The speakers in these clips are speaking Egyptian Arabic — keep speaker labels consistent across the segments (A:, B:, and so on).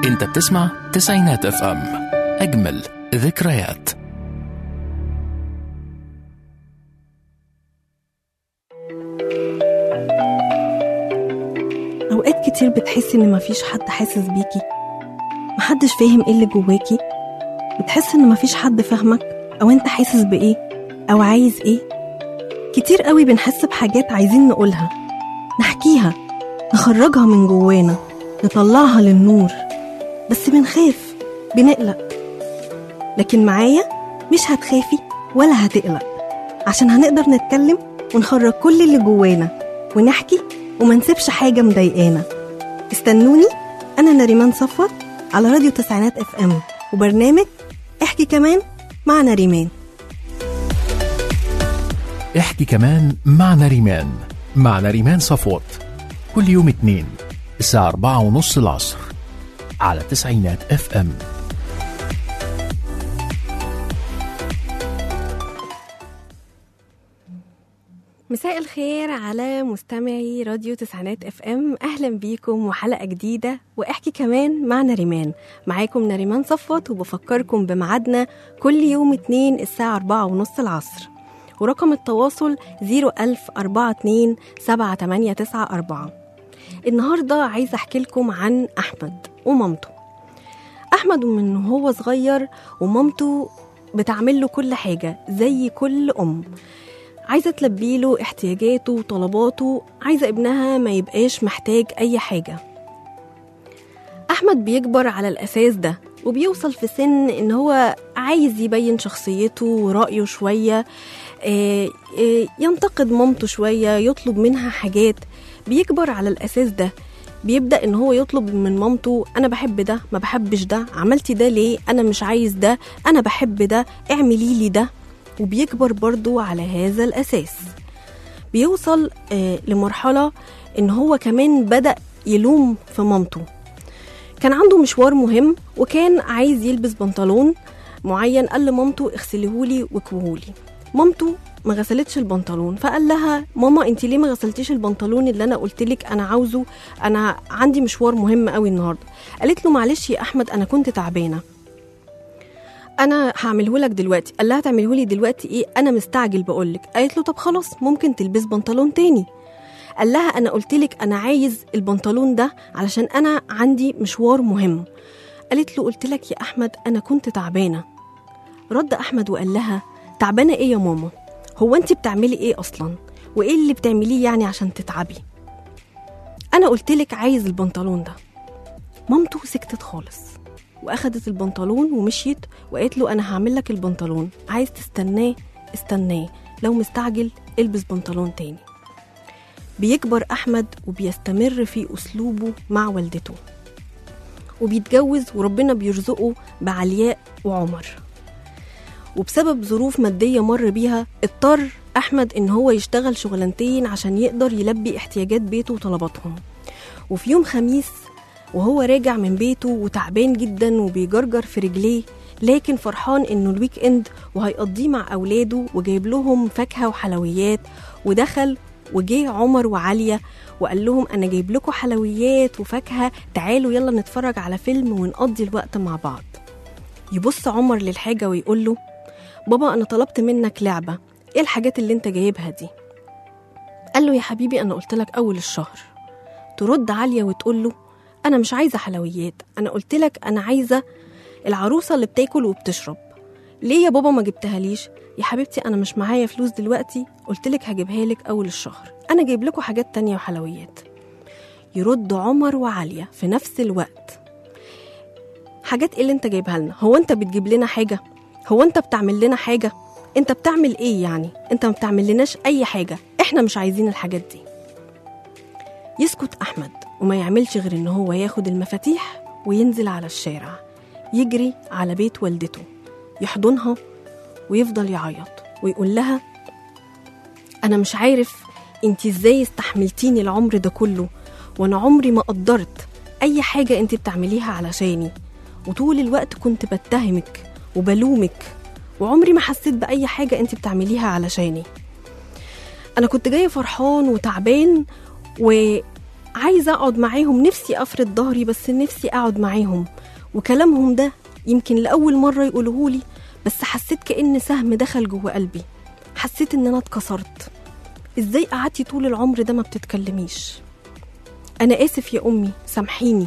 A: انت بتسمع تسعينات اف ام اجمل ذكريات
B: أوقات كتير بتحسي إن مفيش حد حاسس بيكي محدش فاهم إيه اللي جواكي بتحس إن مفيش حد فاهمك أو أنت حاسس بإيه أو عايز إيه كتير قوي بنحس بحاجات عايزين نقولها نحكيها نخرجها من جوانا نطلعها للنور بس بنخاف بنقلق لكن معايا مش هتخافي ولا هتقلق عشان هنقدر نتكلم ونخرج كل اللي جوانا ونحكي وما نسيبش حاجة مضايقانا استنوني أنا نريمان صفوت على راديو تسعينات اف ام وبرنامج احكي كمان مع نريمان
A: احكي كمان مع نريمان مع نريمان صفوت كل يوم اتنين الساعة أربعة ونص العصر على تسعينات اف ام
B: مساء الخير على مستمعي راديو تسعينات اف ام اهلا بيكم وحلقه جديده واحكي كمان مع نريمان معاكم نريمان صفوت وبفكركم بميعادنا كل يوم اتنين الساعه أربعة ونص العصر ورقم التواصل 01042 7894 النهارده عايزه احكي لكم عن احمد ومامته احمد من هو صغير ومامته بتعمل له كل حاجه زي كل ام عايزة تلبي له احتياجاته وطلباته عايزة ابنها ما يبقاش محتاج أي حاجة أحمد بيكبر على الأساس ده وبيوصل في سن إن هو عايز يبين شخصيته ورأيه شوية آه، آه، ينتقد مامته شوية يطلب منها حاجات بيكبر على الأساس ده بيبدأ إن هو يطلب من مامته أنا بحب ده ما بحبش ده عملتي ده ليه أنا مش عايز ده أنا بحب ده اعملي لي ده وبيكبر برضو على هذا الأساس بيوصل آه، لمرحلة إن هو كمان بدأ يلوم في مامته كان عنده مشوار مهم وكان عايز يلبس بنطلون معين قال لمامته اغسليهولي واكوهولي مامته ما غسلتش البنطلون فقال لها ماما انت ليه ما غسلتيش البنطلون اللي انا قلت لك انا عاوزه انا عندي مشوار مهم قوي النهارده قالت له معلش يا احمد انا كنت تعبانه انا هعمله لك دلوقتي قال لها تعمله لي دلوقتي ايه انا مستعجل بقول لك قالت له طب خلاص ممكن تلبس بنطلون تاني قال لها انا قلت لك انا عايز البنطلون ده علشان انا عندي مشوار مهم قالت له قلت لك يا احمد انا كنت تعبانه رد احمد وقال لها تعبانه ايه يا ماما هو انت بتعملي ايه اصلا وايه اللي بتعمليه يعني عشان تتعبي انا قلت لك عايز البنطلون ده مامته سكتت خالص واخدت البنطلون ومشيت وقالت له انا هعمل لك البنطلون عايز تستناه استناه لو مستعجل البس بنطلون تاني بيكبر احمد وبيستمر في اسلوبه مع والدته وبيتجوز وربنا بيرزقه بعلياء وعمر وبسبب ظروف مادية مر بيها اضطر أحمد إن هو يشتغل شغلانتين عشان يقدر يلبي احتياجات بيته وطلباتهم وفي يوم خميس وهو راجع من بيته وتعبان جدا وبيجرجر في رجليه لكن فرحان انه الويك اند وهيقضيه مع اولاده وجايب لهم فاكهه وحلويات ودخل وجه عمر وعاليه وقال لهم انا جايب لكم حلويات وفاكهه تعالوا يلا نتفرج على فيلم ونقضي الوقت مع بعض يبص عمر للحاجه ويقول له بابا انا طلبت منك لعبه ايه الحاجات اللي انت جايبها دي قال له يا حبيبي انا قلت لك اول الشهر ترد عاليه وتقول له انا مش عايزه حلويات انا قلت لك انا عايزه العروسه اللي بتاكل وبتشرب ليه يا بابا ما جبتها ليش يا حبيبتي انا مش معايا فلوس دلوقتي قلت لك هجيبها لك اول الشهر انا جايب لكم حاجات تانية وحلويات يرد عمر وعاليه في نفس الوقت حاجات ايه اللي انت جايبها لنا هو انت بتجيب لنا حاجه هو انت بتعمل لنا حاجه انت بتعمل ايه يعني انت ما بتعمل لناش اي حاجه احنا مش عايزين الحاجات دي يسكت احمد وما يعملش غير ان هو ياخد المفاتيح وينزل على الشارع يجري على بيت والدته يحضنها ويفضل يعيط ويقول لها انا مش عارف انت ازاي استحملتيني العمر ده كله وانا عمري ما قدرت اي حاجه انت بتعمليها علشاني وطول الوقت كنت بتهمك وبلومك وعمري ما حسيت باي حاجه انت بتعمليها علشاني انا كنت جايه فرحان وتعبان و عايزة أقعد معاهم نفسي أفرد ظهري بس نفسي أقعد معاهم وكلامهم ده يمكن لأول مرة يقولوهولي بس حسيت كأن سهم دخل جوه قلبي حسيت إن أنا اتكسرت إزاي قعدتي طول العمر ده ما بتتكلميش أنا آسف يا أمي سامحيني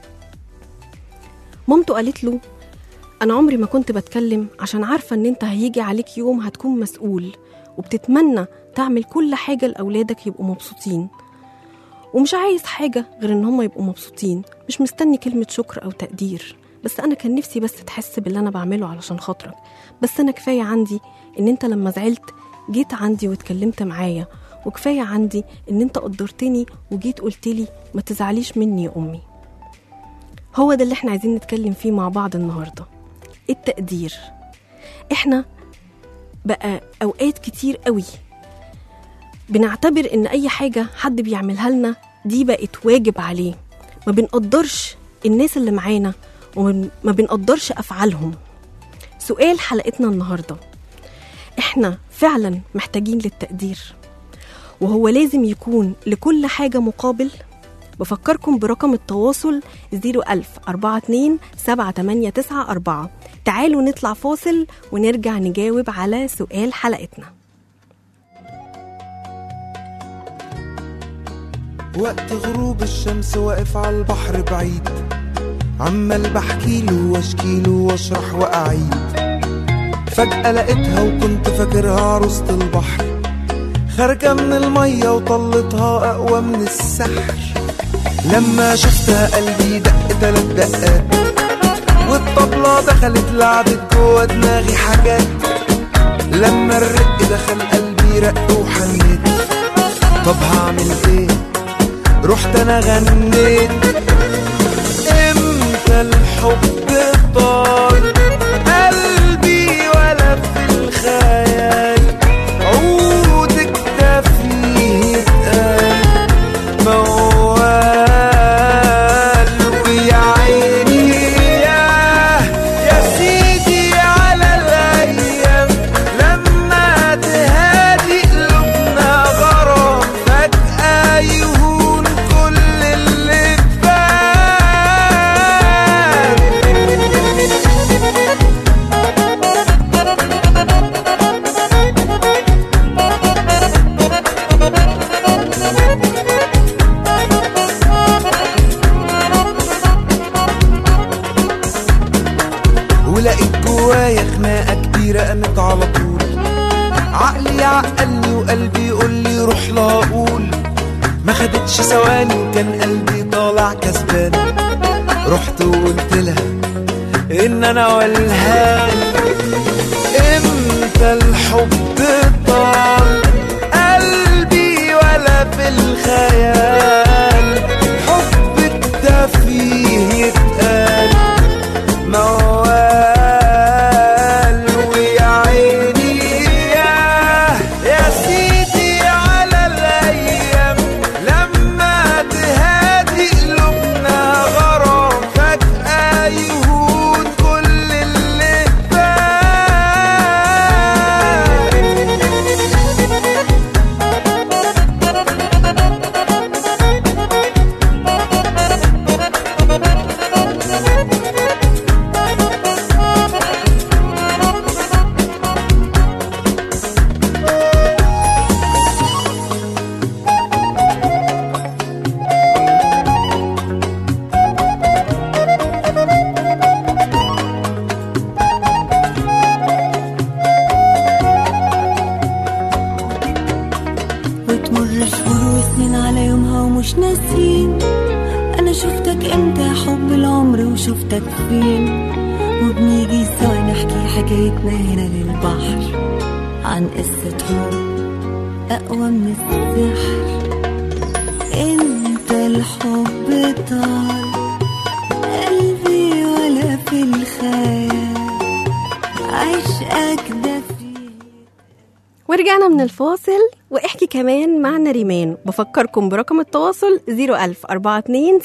B: مامته قالت له أنا عمري ما كنت بتكلم عشان عارفة إن أنت هيجي عليك يوم هتكون مسؤول وبتتمنى تعمل كل حاجة لأولادك يبقوا مبسوطين ومش عايز حاجة غير إن هم يبقوا مبسوطين مش مستني كلمة شكر أو تقدير بس أنا كان نفسي بس تحس باللي أنا بعمله علشان خاطرك بس أنا كفاية عندي إن أنت لما زعلت جيت عندي واتكلمت معايا وكفاية عندي إن أنت قدرتني وجيت قلتلي ما تزعليش مني يا أمي هو ده اللي احنا عايزين نتكلم فيه مع بعض النهاردة التقدير احنا بقى أوقات كتير قوي بنعتبر إن أي حاجة حد بيعملها لنا دي بقت واجب عليه ما بنقدرش الناس اللي معانا وما بنقدرش أفعالهم سؤال حلقتنا النهاردة احنا فعلا محتاجين للتقدير وهو لازم يكون لكل حاجة مقابل بفكركم برقم التواصل 01000 42 78994 تعالوا نطلع فاصل ونرجع نجاوب على سؤال حلقتنا
C: وقت غروب الشمس واقف على البحر بعيد عمال بحكيله واشكيله واشرح واعيد فجأة لقيتها وكنت فاكرها عروسة البحر خارجة من المية وطلتها أقوى من السحر لما شفتها قلبي دق تلات دقات والطبلة دخلت لعبت جوا دماغي حاجات لما الرق دخل قلبي رق وحنيت طب هعمل ايه رحت انا غنيت امتى الحب طال قلبي ولا في الخيال عودك ده فيه اتقال موال ويا عيني يا يا سيدي على الايام لما تهادي قلوبنا غرام فجأة يهون كل اللي فات ولقيت جوايا خناقه كبيره قامت على طول عقلي عقلني وقلبي يقول لي روح لا اقول ما خدتش ثواني وكان قلبي طالع كسبان رحت وقلت لها ان انا والهان امتى الحب طال قلبي ولا في الخيال حبك ده فيه يتقال موال ويا عيني يا يا سيدي على الايام لما تهادي قلوبنا غرام فجأة يهون كل اللي فات
D: وتمر شهور وسنين على يومها ومش ناسين انا شفتك امتى يا حب العمر وشفتك فين وبنيجي سوا نحكي حكايتنا هنا للبحر عن قصة حب أقوى من السحر انت الحب طال قلبي ولا في الخيال عشقك ده فيه
B: ورجعنا من الفاصل واحكي كمان مع نريمان بفكركم برقم التواصل 01000 42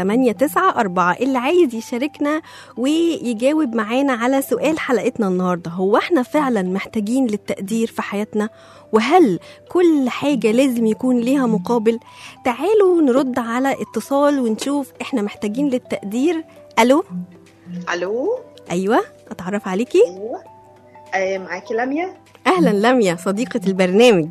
B: 789 اللي عايز يشاركنا ويجاوب معانا على سؤال حلقتنا النهارده هو احنا فعلا محتاجين للتقدير في حياتنا وهل كل حاجة لازم يكون ليها مقابل تعالوا نرد على اتصال ونشوف احنا محتاجين للتقدير الو
E: الو
B: ايوه اتعرف عليكي
E: ايوه آه معاكي لميا
B: اهلا لميا صديقة البرنامج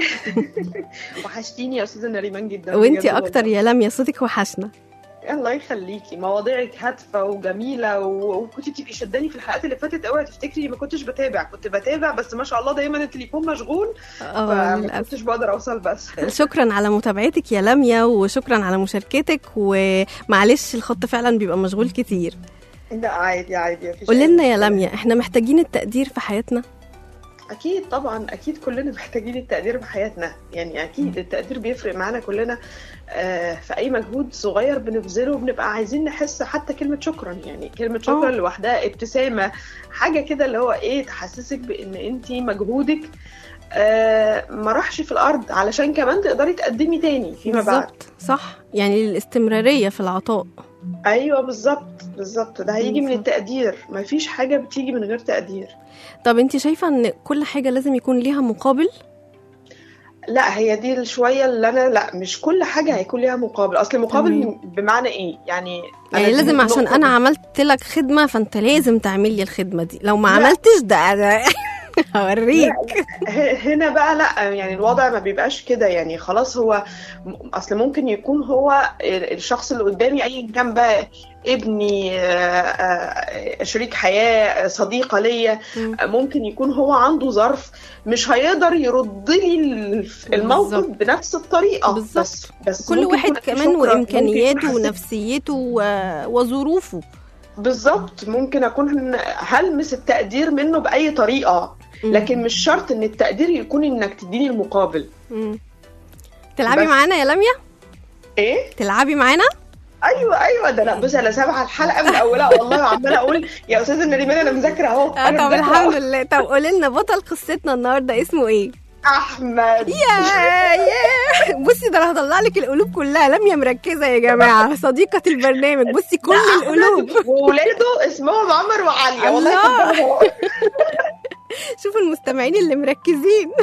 E: وحشتيني يا استاذه نريمان جدا
B: وانتي
E: بجد
B: اكتر
E: والله.
B: يا لميا صوتك وحشنا
E: الله يخليكي مواضيعك هادفه وجميله و- وكنت بتبقي شداني في الحلقات اللي فاتت اوعي تفتكري ما كنتش بتابع كنت بتابع بس ما شاء الله دايما التليفون مشغول
B: اه
E: فما
B: للأسف.
E: كنتش بقدر اوصل بس
B: شكرا على متابعتك يا لميا وشكرا على مشاركتك ومعلش الخط فعلا بيبقى مشغول كتير
E: لا عادي عادي مفيش
B: قولي
E: أي
B: لنا يا
E: مشكلة.
B: لميا احنا محتاجين التقدير في حياتنا
E: اكيد طبعا اكيد كلنا محتاجين التقدير في حياتنا يعني اكيد التقدير بيفرق معانا كلنا آه، في اي مجهود صغير بنبذله بنبقى عايزين نحس حتى كلمه شكرا يعني كلمه شكرا
B: آه.
E: لوحدها ابتسامه حاجه كده اللي هو ايه تحسسك بان انت مجهودك آه، ما راحش في الارض علشان كمان تقدري تقدمي تاني فيما بعد
B: بالظبط صح يعني الاستمرارية في العطاء
E: ايوه بالظبط بالظبط ده هيجي من
B: بالظبط.
E: التقدير مفيش حاجه بتيجي من غير تقدير
B: طب انت شايفة ان كل حاجة لازم يكون ليها مقابل
E: لا هي دي الشويه اللي انا لا مش كل حاجه هيكون ليها مقابل اصل مقابل
B: تمام.
E: بمعنى ايه يعني أنا
B: يعني
E: دي
B: لازم عشان
E: النقطة
B: انا
E: دي.
B: عملت لك خدمة فانت لازم تعمل لي الخدمة دي لو ما
E: لا.
B: عملتش ده انا هوريك
E: ه- هنا بقى لا يعني الوضع ما بيبقاش كده يعني خلاص هو م- اصل ممكن يكون هو ال- الشخص اللي قدامي ايا كان بقى ابني آه، آه، شريك حياة صديقة ليا
B: مم.
E: آه، ممكن يكون هو عنده ظرف مش هيقدر يرد لي الف- الموقف
B: بالظبط.
E: بنفس الطريقة
B: بالظبط.
E: بس بس
B: كل
E: ممكن
B: واحد
E: يكون في
B: كمان
E: شكرا، ممكن
B: وامكانياته
E: يكون حسيت-
B: ونفسيته و- وظروفه
E: بالظبط ممكن اكون هلمس التقدير منه باي طريقه
B: مم.
E: لكن مش شرط ان التقدير يكون انك تديني المقابل
B: مم. تلعبي
E: بس.
B: معانا يا لميا
E: ايه
B: تلعبي معانا
E: ايوه ايوه ده انا بص انا سامعه الحلقه من اولها والله وعماله اقول يا استاذه نريمان انا مذاكره اهو
B: اه
E: أنا
B: طب
E: مذاكرة
B: الحمد
E: أهو.
B: لله طب قولي لنا بطل قصتنا النهارده اسمه ايه
E: احمد
B: يا يا بصي ده انا هطلع لك القلوب كلها لميا مركزه يا جماعه صديقه البرنامج بصي كل القلوب
E: وولاده اسمهم عمر وعليا والله
B: الله.
E: يقدرهم.
B: شوفوا المستمعين اللي مركزين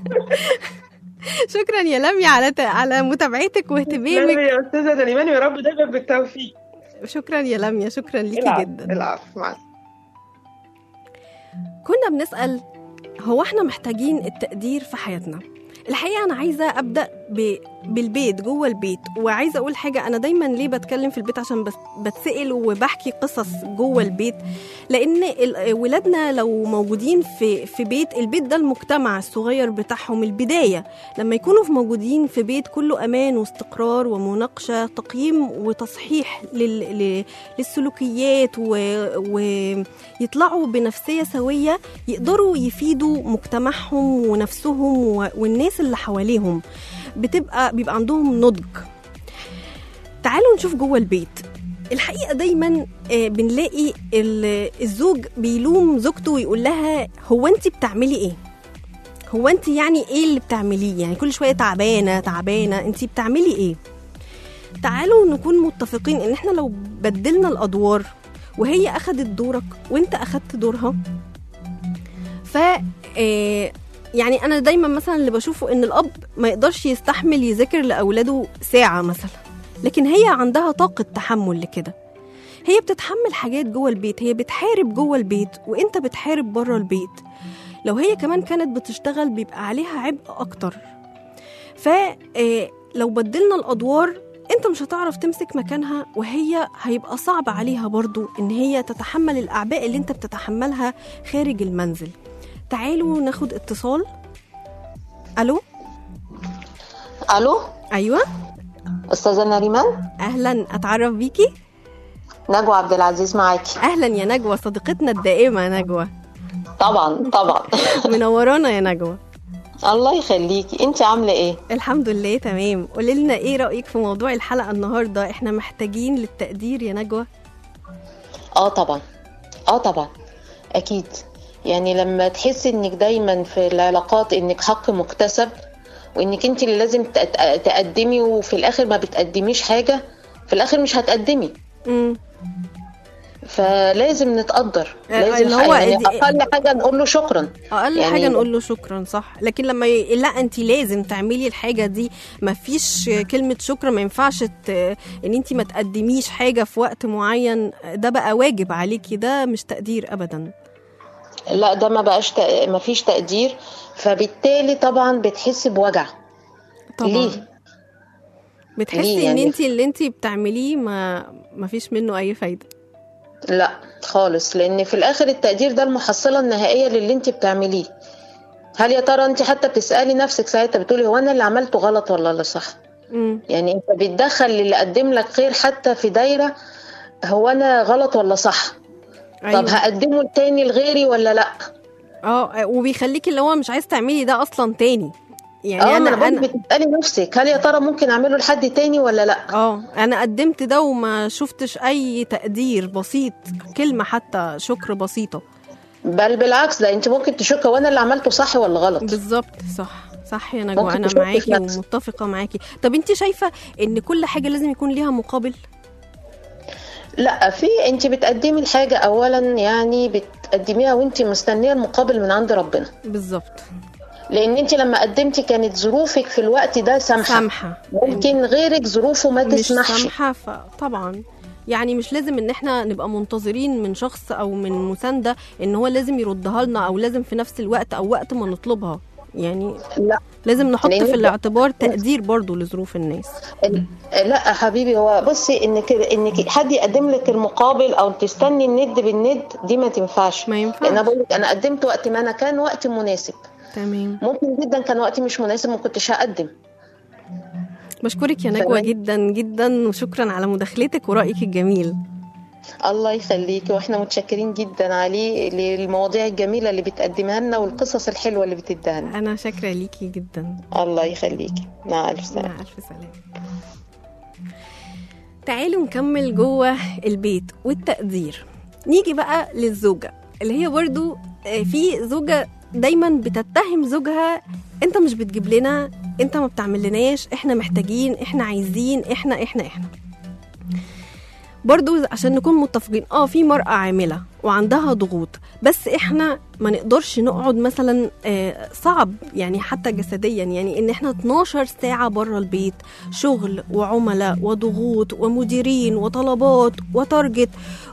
B: شكرا يا لميا على ت- على متابعتك واهتمامك
E: يا استاذه نريمان يا رب دايما بالتوفيق
B: شكرا يا لميا شكرا ليكي
E: العفو،
B: جدا
E: العفو مع
B: كنا بنسأل هو احنا محتاجين التقدير في حياتنا الحقيقة أنا عايزة أبدأ ب... بالبيت جوه البيت وعايزة أقول حاجة أنا دايما ليه بتكلم في البيت عشان بس... بتسأل وبحكي قصص جوه البيت لأن ال... ولادنا لو موجودين في في بيت البيت ده المجتمع الصغير بتاعهم البداية لما يكونوا في موجودين في بيت كله أمان واستقرار ومناقشة تقييم وتصحيح لل... ل... للسلوكيات و... ويطلعوا بنفسية سوية يقدروا يفيدوا مجتمعهم ونفسهم و... والناس اللي حواليهم بتبقى بيبقى عندهم نضج تعالوا نشوف جوه البيت الحقيقة دايما آه، بنلاقي ال- الزوج بيلوم زوجته ويقول لها هو انت بتعملي ايه هو انت يعني ايه اللي بتعمليه يعني كل شوية تعبانة تعبانة انت بتعملي ايه تعالوا نكون متفقين ان احنا لو بدلنا الادوار وهي اخدت دورك وانت اخدت دورها ف آه، يعني انا دايما مثلا اللي بشوفه ان الاب ما يقدرش يستحمل يذاكر لاولاده ساعه مثلا لكن هي عندها طاقه تحمل لكده هي بتتحمل حاجات جوه البيت هي بتحارب جوه البيت وانت بتحارب بره البيت لو هي كمان كانت بتشتغل بيبقى عليها عبء اكتر فلو بدلنا الادوار انت مش هتعرف تمسك مكانها وهي هيبقى صعب عليها برضو ان هي تتحمل الاعباء اللي انت بتتحملها خارج المنزل تعالوا ناخد اتصال الو
F: الو
B: ايوه
F: استاذه نريمان
B: اهلا اتعرف بيكي
F: نجوى عبد العزيز معاكي
B: اهلا يا نجوى صديقتنا الدائمه نجوى
F: طبعا طبعا
B: منورانا يا نجوى
F: الله يخليكي انت عامله ايه
B: الحمد لله تمام قولي لنا ايه رايك في موضوع الحلقه النهارده احنا محتاجين للتقدير يا نجوى
F: اه طبعا اه طبعا اكيد يعني لما تحسي انك دايما في العلاقات انك حق مكتسب وانك انت اللي لازم تق- تقدمي وفي الاخر ما بتقدميش حاجه في الاخر مش هتقدمي
B: مم.
F: فاللازم نتقدر
B: آه،
F: لازم
B: اللي هو
F: يعني
B: دي-
F: اقل حاجه نقول له شكرا
B: اقل
F: يعني-
B: حاجه نقول له شكرا صح لكن لما ي... لا انت لازم تعملي الحاجه دي ما فيش كلمه شكرا ما ينفعش ت... ان انت ما تقدميش حاجه في وقت معين ده بقى واجب عليكي ده مش تقدير ابدا
F: لا ده ما بقاش تق... ما فيش تقدير فبالتالي طبعا بتحسي بوجع
B: طبعا
F: ليه؟
B: بتحسي
F: ليه
B: ان
F: يعني؟
B: انت اللي انت بتعمليه ما ما فيش منه اي فايده
F: لا خالص لان في الاخر التقدير ده المحصله النهائيه للي انت بتعمليه هل يا ترى انت حتى بتسالي نفسك ساعتها بتقولي هو انا اللي عملته غلط ولا اللي صح
B: مم.
F: يعني انت بتدخل اللي قدم لك خير حتى في دايره هو انا غلط ولا صح طب هقدمه لتاني لغيري ولا لا
B: اه وبيخليكي اللي هو مش عايز تعملي ده اصلا تاني يعني
F: اه
B: انا
F: انا
B: انا
F: بتسالي نفسك هل يا ترى ممكن اعمله لحد تاني ولا لا
B: اه انا قدمت ده وما شفتش اي تقدير بسيط كلمه حتى شكر بسيطه
F: بل بالعكس ده انت ممكن تشك هو انا اللي عملته صح ولا غلط
B: بالظبط صح صح يا نجوى
F: ممكن
B: انا
F: تشوفي في
B: معاكي
F: نفسك.
B: ومتفقه معاكي طب انت شايفه ان كل حاجه لازم يكون ليها مقابل
F: لا في انت بتقدمي الحاجه اولا يعني بتقدميها وانت مستنيه المقابل من عند ربنا
B: بالظبط
F: لان انت لما قدمتي كانت ظروفك في الوقت ده سامحه
B: سامحه
F: ممكن غيرك ظروفه ما
B: مش
F: تسمحش
B: سامحه فطبعا يعني مش لازم ان احنا نبقى منتظرين من شخص او من مسانده ان هو لازم يردها لنا او لازم في نفس الوقت او وقت ما نطلبها يعني
F: لا
B: لازم نحط
F: لأن
B: في
F: انت-
B: الاعتبار تقدير برضو لظروف الناس
F: ال- لا يا حبيبي هو بصي انك انك حد يقدم لك المقابل او تستني الند بالند دي ما تنفعش
B: ما ينفعش.
F: لان انا بقول لك انا قدمت وقت ما انا كان وقت مناسب
B: تمام
F: ممكن جدا كان وقتي مش مناسب ما كنتش هقدم
B: بشكرك يا نجوى
F: تمام.
B: جدا جدا وشكرا على مداخلتك ورأيك الجميل
F: الله يخليكي واحنا متشكرين جدا عليه للمواضيع الجميله اللي بتقدمها لنا والقصص الحلوه اللي بتديها لنا
B: أنا شاكرة ليكي جدا
F: الله يخليكي مع الف سلامه
B: مع ألف سلامة تعالوا نكمل جوه البيت والتقدير نيجي بقى للزوجة اللي هي برضو آه، في زوجة دايما بتتهم زوجها انت مش بتجيب لنا انت ما بتعمل لناش احنا محتاجين احنا عايزين احنا احنا احنا برضو عشان نكون متفقين اه في مرأة عاملة وعندها ضغوط بس احنا ما نقدرش نقعد مثلا آه صعب يعني حتى جسديا يعني ان احنا 12 ساعة بره البيت شغل وعملاء وضغوط ومديرين وطلبات وتارجت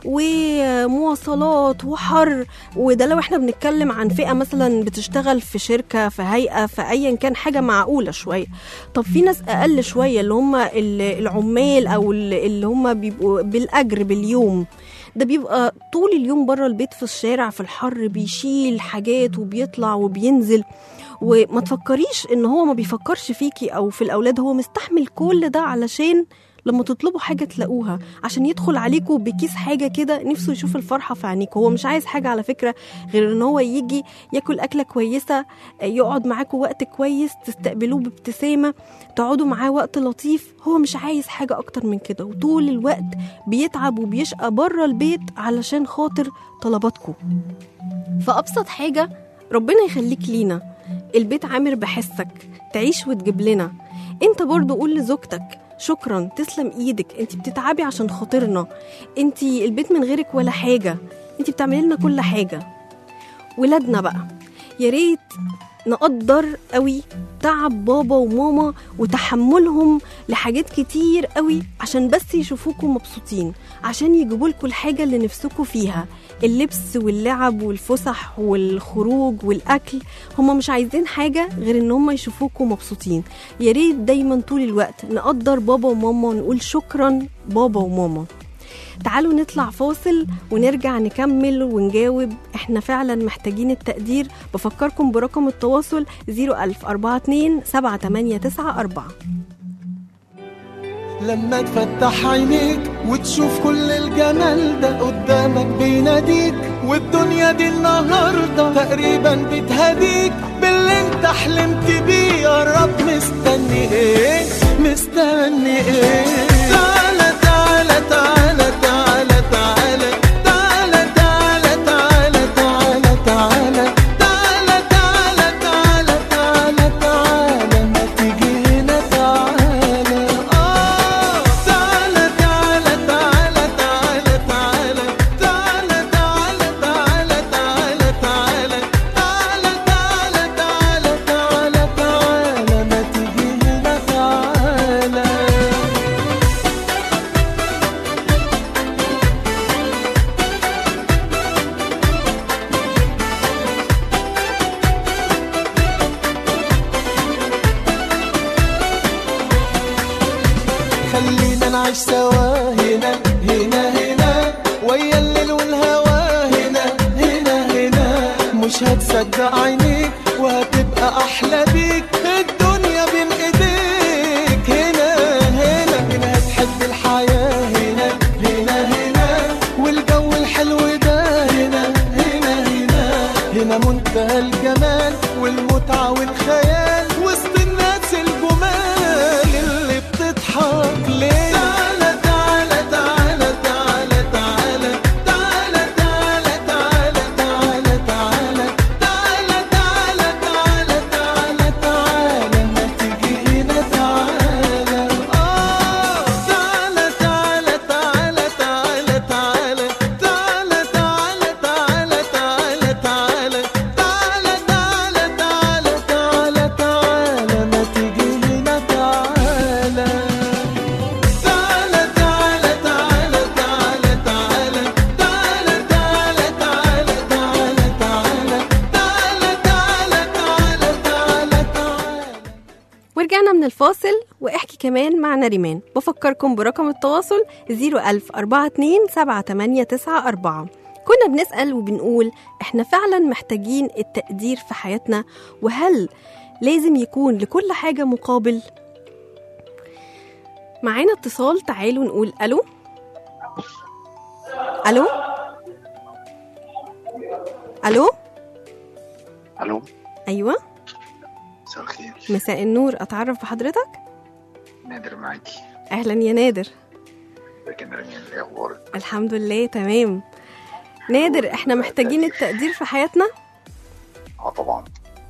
B: ومواصلات وحر وده لو احنا بنتكلم عن فئة مثلا بتشتغل في شركة في هيئة في ايا كان حاجة معقولة شوية طب في ناس اقل شوية اللي هم ال- العمال او ال- اللي هم بيبقوا بالاجر باليوم ده بيبقى طول اليوم بره البيت في الشارع في الحر بيشيل حاجات وبيطلع وبينزل وما تفكريش ان هو ما بيفكرش فيكي او في الاولاد هو مستحمل كل ده علشان لما تطلبوا حاجة تلاقوها عشان يدخل عليكم بكيس حاجة كده نفسه يشوف الفرحة في عينيكم هو مش عايز حاجة على فكرة غير ان هو يجي ياكل أكلة كويسة يقعد معاكم وقت كويس تستقبلوه بابتسامة تقعدوا معاه وقت لطيف هو مش عايز حاجة أكتر من كده وطول الوقت بيتعب وبيشقى بره البيت علشان خاطر طلباتكم فأبسط حاجة ربنا يخليك لينا البيت عامر بحسك تعيش وتجيب لنا انت برضو قول لزوجتك شكرا تسلم ايدك انت بتتعبي عشان خاطرنا انت البيت من غيرك ولا حاجة انت بتعملي لنا كل حاجة ولادنا بقى يا ريت نقدر قوي تعب بابا وماما وتحملهم لحاجات كتير قوي عشان بس يشوفوكم مبسوطين عشان يجيبوا لكم الحاجة اللي نفسكم فيها اللبس واللعب والفسح والخروج والأكل هم مش عايزين حاجة غير ان هم يشوفوكم مبسوطين يا ريت دايما طول الوقت نقدر بابا وماما ونقول شكرا بابا وماما تعالوا نطلع فاصل ونرجع نكمل ونجاوب احنا فعلا محتاجين التقدير بفكركم برقم التواصل 01042 78994
C: لما تفتح عينيك وتشوف كل الجمال ده قدامك بيناديك والدنيا دي النهاردة تقريبا بتهديك باللي انت حلمت بيه قرب مستني ايه مستني ايه تعالى تعالى تعالى تعالى تعالى تعالى تعالى تعالى تعالى تعالى تعالى تعالى تعالى تعالى تعالى ما نعيش سوا هنا هنا هنا ويا الليل والهوا هنا هنا هنا مش هتصدق عينيك وهتبقى احلى بيك الدنيا بين ايديك هنا هنا هنا هتحب الحياة هنا هنا هنا والجو الحلو ده هنا هنا هنا هنا منتهى الجمال والمتعة والخيال وسط الناس الجمال اللي بتضحك ليه تعالى تعالى تعالى تعالى تعالى تعالى تعالى تعالى تعالى تعالى تعالى تعالى تعالى تعالى تعالى ما تيجي هنا تعالى آه تعالى تعالى تعالى تعالى تعالى تعالى تعالى تعالى تعالى تعالى تعالى تعالى تعالى تعالى تعالى ما تيجي هنا تعالى تعالى تعالى تعالى تعالى تعالى تعالى تعالى تعالى تعالى تعالى تعالى تعالى تعالى تعالى تعالى
B: ورجعنا من الفاصل واحكي كمان مع نريمان بفكركم برقم التواصل 01042 كنا بنسأل وبنقول احنا فعلا محتاجين التقدير في حياتنا وهل لازم يكون لكل حاجة مقابل معانا اتصال تعالوا نقول الو الو الو
G: الو
B: ايوه
G: مساء الخير
B: مساء النور اتعرف بحضرتك
G: نادر معاكي
B: اهلا يا نادر
G: لكن رمين ايه اخبارك
B: الحمد لله تمام نادر احنا محتاجين التقدير في حياتنا
G: اه طبعا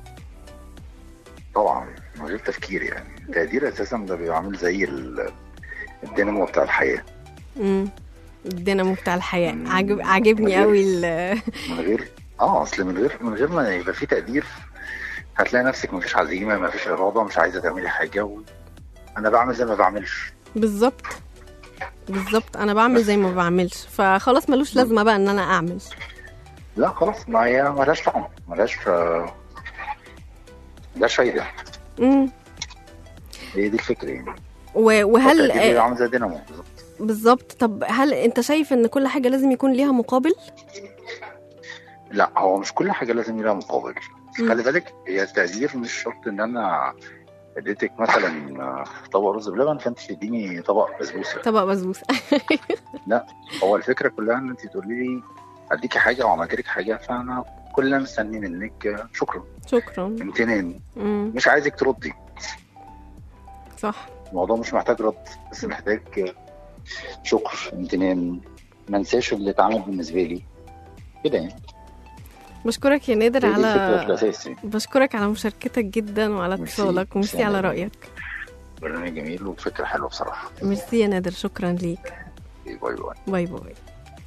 G: طبعا من غير تفكير يعني التقدير اساسا ده بيبقى عامل زي ال- الدينامو بتاع الحياه
B: امم الدينامو بتاع الحياه
G: مم.
B: عجب عجبني
G: مجال.
B: قوي ال-
G: من غير اه اصل من غير من غير ما يبقى في تقدير هتلاقي نفسك مفيش عزيمه مفيش اراده مش عايزه تعملي حاجه و... انا بعمل زي ما بعملش
B: بالظبط بالظبط انا بعمل زي ما بعملش فخلاص ملوش لازمه بقى ان انا اعمل
G: لا خلاص ما هي ملهاش طعم ملهاش آه، ملهاش فايده
B: امم
G: هي دي الفكره يعني
B: و- وهل
G: التقدير بيبقى
B: آه،
G: عامل زي دينامو بالظبط
B: بالظبط طب هل انت شايف ان كل حاجه لازم يكون ليها مقابل
G: لا هو مش كل حاجه لازم لها مقابل
B: مم.
G: خلي بالك هي التقدير مش شرط ان انا اديتك مثلا آه، طبق رز بلبن فانت تديني طبق بسبوسه
B: طبق بسبوسه
G: هو الفكره كلها ان انت تقولي لي اديكي حاجه وعملت لك حاجه فانا كل اللي أنا مستني منك آه، شكرا
B: شكرا
G: امتنان
B: امم
G: مش عايزك تردي
B: صح
G: الموضوع مش محتاج رد بس محتاج آه، شكر امتنان ما انساش اللي اتعمل بالنسبه لي كده يعني
B: بشكرك يا نادر
G: هي دي الفكره في
B: على
G: الاساس يعني
B: بشكرك على مشاركتك جدا وعلى
G: ميرسي.
B: اتصالك وميرسي
G: ميرسي
B: على
G: يا نادر.
B: رايك
G: برنامج جميل وفكره حلوه بصراحه
B: ميرسي يا نادر شكرا ليك
G: باي باي
B: باي باي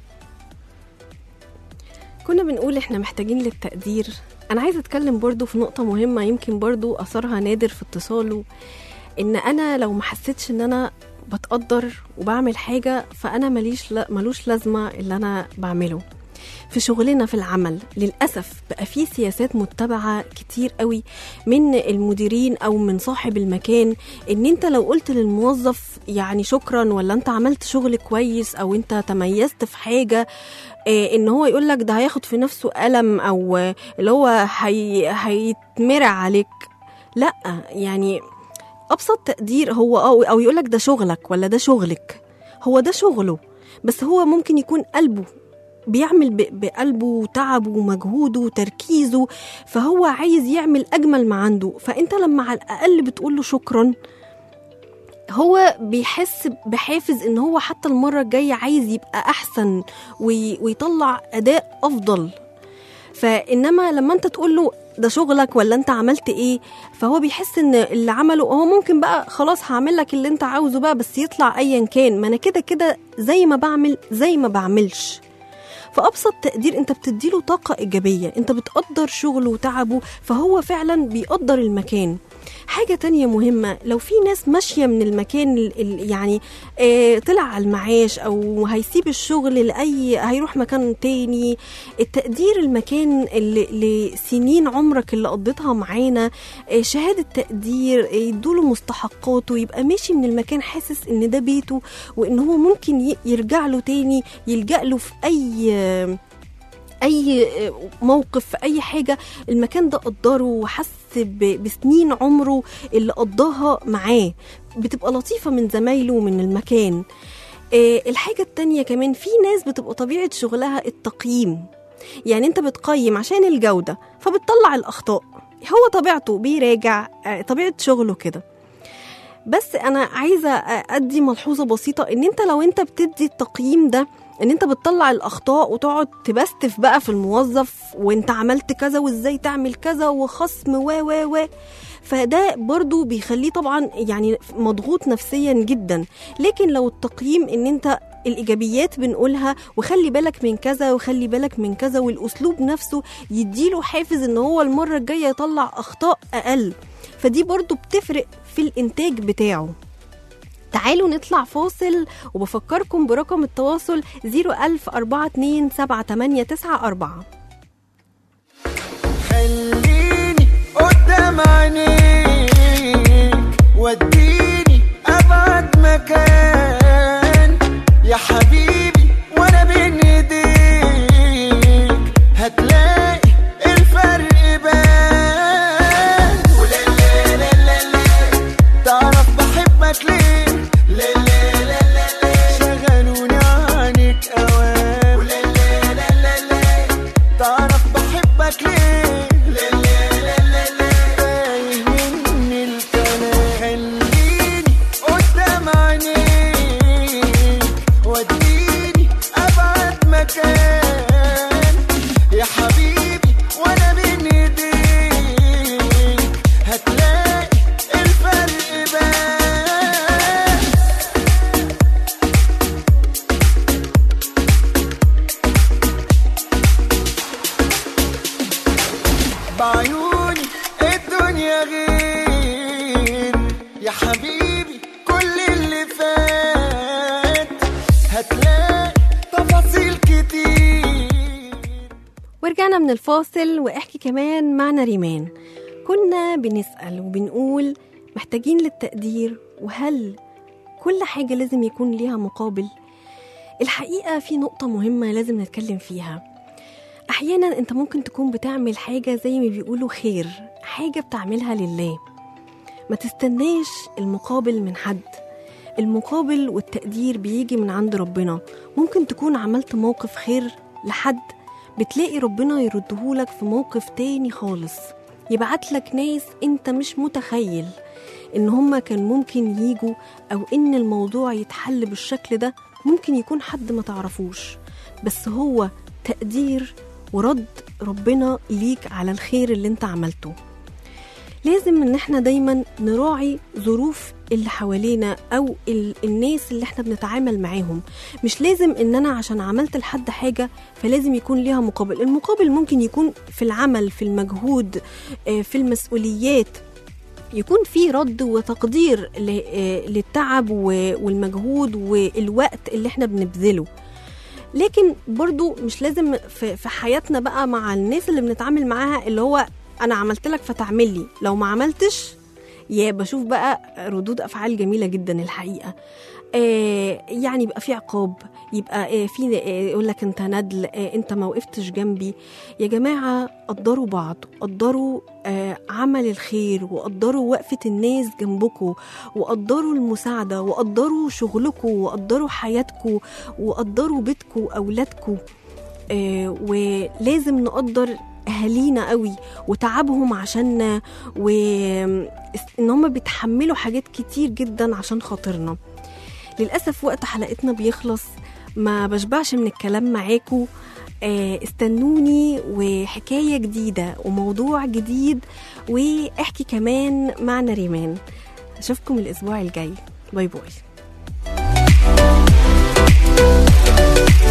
B: كنا بنقول احنا محتاجين للتقدير انا عايزه اتكلم برضو في نقطه مهمه يمكن برضو اثرها نادر في اتصاله ان انا لو ما حسيتش ان انا بتقدر وبعمل حاجه فانا ماليش لا ملوش لازمه اللي انا بعمله في شغلنا في العمل للأسف بقى في سياسات متبعة كتير قوي من المديرين أو من صاحب المكان إن أنت لو قلت للموظف يعني شكرا ولا أنت عملت شغل كويس أو أنت تميزت في حاجة آه، ان هو يقول لك ده هياخد في نفسه ألم او آه، اللي هو هي هيتمرع عليك لا يعني ابسط تقدير هو او او يقول لك ده شغلك ولا ده شغلك هو ده شغله بس هو ممكن يكون قلبه بيعمل ب- بقلبه وتعبه ومجهوده وتركيزه فهو عايز يعمل اجمل ما عنده فانت لما على الاقل بتقول له شكرا هو بيحس بحافز ان هو حتى المره الجايه عايز يبقى احسن وي- ويطلع اداء افضل فانما لما انت تقول له ده شغلك ولا انت عملت ايه فهو بيحس ان اللي عمله هو ممكن بقى خلاص هعمل لك اللي انت عاوزه بقى بس يطلع ايا كان ما انا كده كده زي ما بعمل زي ما بعملش فابسط تقدير انت بتديله طاقه ايجابيه انت بتقدر شغله وتعبه فهو فعلا بيقدر المكان حاجة تانية مهمة لو في ناس ماشية من المكان ال- ال- يعني آه طلع على المعاش أو هيسيب الشغل لأي هيروح مكان تاني التقدير المكان اللي لسنين عمرك اللي قضيتها معانا آه شهادة تقدير آه، يدوله مستحقاته يبقى ماشي من المكان حاسس إن ده بيته وإن هو ممكن ي- يرجع له تاني يلجأ له في أي آه اي موقف في اي حاجه المكان ده قدره وحس ب- بسنين عمره اللي قضاها معاه بتبقى لطيفه من زمايله ومن المكان آه، الحاجه التانية كمان في ناس بتبقى طبيعه شغلها التقييم يعني انت بتقيم عشان الجوده فبتطلع الاخطاء هو طبيعته بيراجع آه، طبيعه شغله كده بس انا عايزه ادي ملحوظه بسيطه ان انت لو انت بتدي التقييم ده ان انت بتطلع الاخطاء وتقعد تبستف بقى في الموظف وانت عملت كذا وازاي تعمل كذا وخصم و و و فده برضو بيخليه طبعا يعني مضغوط نفسيا جدا لكن لو التقييم ان انت الايجابيات بنقولها وخلي بالك من كذا وخلي بالك من كذا والاسلوب نفسه يديله حافز ان هو المره الجايه يطلع اخطاء اقل فدي برضو بتفرق في الانتاج بتاعه تعالوا نطلع فاصل وبفكركم برقم التواصل 010427894
H: خليني قدام عينيك وديني ابعد مكان يا حبيبي وانا بين ايديك هتلاقي الفرق بان ولا لا لا لا لا تعرف بحبك ليه لا لا لا لا لا شغلوني عنك اوام ولا لا لا لا لا تعرف بحبك ليه لا لا لا لا لا تايه مني الكلام خليني قدام عينيك وديني ابعد مكان يا حبيبي وانا بين ايديك هتلاقي الفرق بان بعيوني الدنيا غير يا حبيبي كل اللي فات هتلاقي تفاصيل كتير
B: ورجعنا من الفاصل واحكي كمان معنا ريمان كنا بنسأل وبنقول محتاجين للتقدير وهل كل حاجة لازم يكون ليها مقابل الحقيقة في نقطة مهمة لازم نتكلم فيها أحيانا أنت ممكن تكون بتعمل حاجة زي ما بيقولوا خير حاجة بتعملها لله ما تستناش المقابل من حد المقابل والتقدير بيجي من عند ربنا ممكن تكون عملت موقف خير لحد بتلاقي ربنا يردهولك في موقف تاني خالص يبعتلك ناس انت مش متخيل ان هما كان ممكن يجوا او ان الموضوع يتحل بالشكل ده ممكن يكون حد ما تعرفوش بس هو تقدير ورد ربنا ليك على الخير اللي انت عملته لازم ان احنا دايما نراعي ظروف اللي حوالينا او ال- الناس اللي احنا بنتعامل معاهم مش لازم ان انا عشان عملت لحد حاجه فلازم يكون ليها مقابل المقابل ممكن يكون في العمل في المجهود آه، في المسؤوليات يكون في رد وتقدير ل- آه، للتعب و- والمجهود والوقت اللي احنا بنبذله لكن برضو مش لازم في في حياتنا بقى مع الناس اللي بنتعامل معاها اللي هو انا عملت لك فتعمل لي لو ما عملتش يا بشوف بقى ردود افعال جميله جدا الحقيقه آه يعني يبقى في عقاب يبقى آه في آه يقول لك انت ندل آه انت ما وقفتش جنبي يا جماعه قدروا بعض قدروا آه عمل الخير وقدروا وقفه الناس جنبكم وقدروا المساعده وقدروا شغلكم وقدروا حياتكم وقدروا بيتكم واولادكم آه ولازم نقدر اهالينا قوي وتعبهم عشاننا وان هم بيتحملوا حاجات كتير جدا عشان خاطرنا للاسف وقت حلقتنا بيخلص ما بشبعش من الكلام معاكم آه، استنوني وحكايه جديده وموضوع جديد واحكي كمان معنا ريمان اشوفكم الاسبوع الجاي باي باي